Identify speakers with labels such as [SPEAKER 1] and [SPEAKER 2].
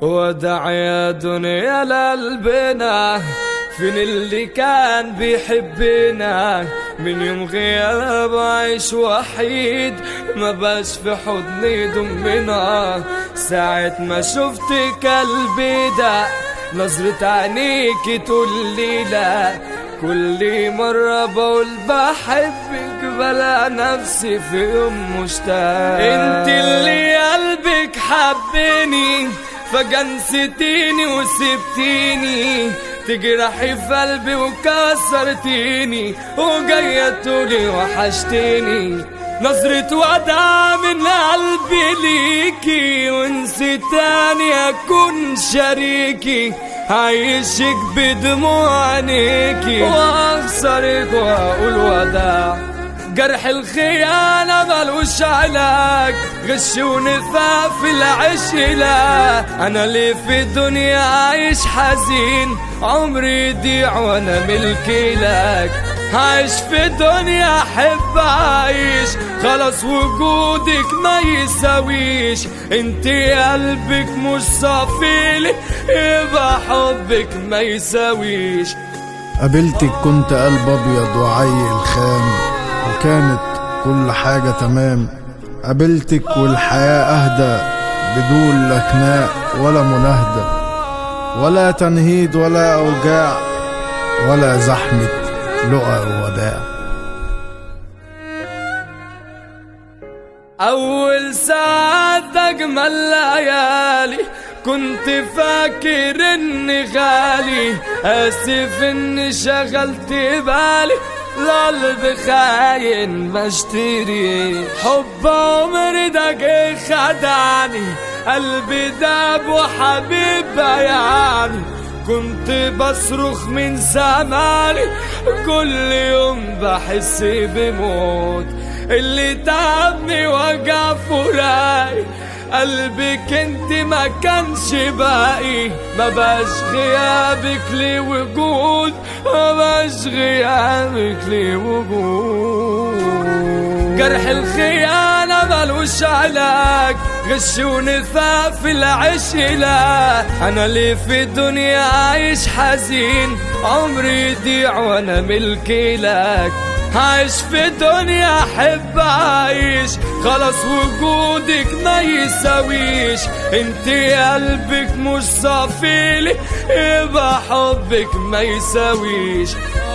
[SPEAKER 1] ودع يا دنيا لقلبنا فين اللي كان بيحبنا من يوم غياب عايش وحيد ما باش في حضني ضمنا ساعة ما شفت قلبي ده نظرة عينيك تقول لي لا كل مرة بقول بحبك بلا نفسي في يوم مشتاق انت اللي قلبك حبني فجأة نسيتيني وسبتيني تجرحي في قلبي وكسرتيني وجاية تقولي وحشتيني نظرة وداع من قلبي ليكي ونسيت تاني أكون شريكي عايشك بدموع عينيكي وأخسرك وأقول وداع جرح الخيانة ملوش علاج غش ونفاق في العشق لا أنا ليه في الدنيا عايش حزين عمري يضيع وأنا ملكي لك عايش في الدنيا أحب أعيش خلاص وجودك ما يساويش انت قلبك مش صافيلي يبقى حبك ما يساويش
[SPEAKER 2] قابلتك كنت قلب ابيض وعي الخام وكانت كل حاجة تمام قابلتك والحياة اهدى بدون لا خناق ولا مناهدة ولا تنهيد ولا اوجاع ولا زحمة لقى ووداع
[SPEAKER 1] أول ساعات أجمل ليالي كنت فاكر إني غالي آسف إني شغلت بالي القلب خاين بشتري حب عمري ده جه خدعني قلبي داب وحبيب يعني كنت بصرخ من زماني كل يوم بحس بموت اللي تعبني وجع فراقي قلبك انت ما كانش باقي ما باش غيابك لي وجود ما باش غيابك لي وجود جرح الخيانة ملوش علاج غش ونفاق في العشق لا أنا ليه في الدنيا عايش حزين عمري يضيع وأنا ملكي لك عايش في الدنيا احب اعيش خلاص وجودك ما يساويش انت قلبك مش صافيلي يبقى حبك ما يساويش